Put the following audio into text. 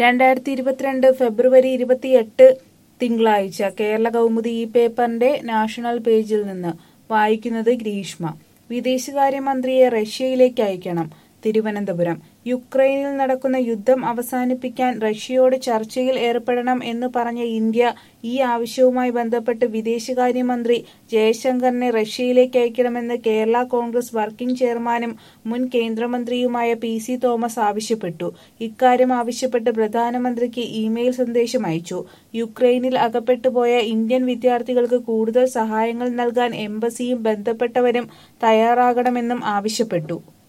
രണ്ടായിരത്തി ഇരുപത്തിരണ്ട് ഫെബ്രുവരി ഇരുപത്തിയെട്ട് തിങ്കളാഴ്ച കേരള കൗമുദി ഈ പേപ്പറിന്റെ നാഷണൽ പേജിൽ നിന്ന് വായിക്കുന്നത് ഗ്രീഷ്മ വിദേശകാര്യമന്ത്രിയെ റഷ്യയിലേക്ക് അയക്കണം തിരുവനന്തപുരം യുക്രൈനിൽ നടക്കുന്ന യുദ്ധം അവസാനിപ്പിക്കാൻ റഷ്യയോട് ചർച്ചയിൽ ഏർപ്പെടണം എന്ന് പറഞ്ഞ ഇന്ത്യ ഈ ആവശ്യവുമായി ബന്ധപ്പെട്ട് വിദേശകാര്യമന്ത്രി ജയശങ്കറിനെ റഷ്യയിലേക്ക് അയക്കണമെന്ന് കേരള കോൺഗ്രസ് വർക്കിംഗ് ചെയർമാനും മുൻ കേന്ദ്രമന്ത്രിയുമായ പി സി തോമസ് ആവശ്യപ്പെട്ടു ഇക്കാര്യം ആവശ്യപ്പെട്ട് പ്രധാനമന്ത്രിക്ക് ഇമെയിൽ സന്ദേശം അയച്ചു യുക്രൈനിൽ അകപ്പെട്ടുപോയ ഇന്ത്യൻ വിദ്യാർത്ഥികൾക്ക് കൂടുതൽ സഹായങ്ങൾ നൽകാൻ എംബസിയും ബന്ധപ്പെട്ടവരും തയ്യാറാകണമെന്നും ആവശ്യപ്പെട്ടു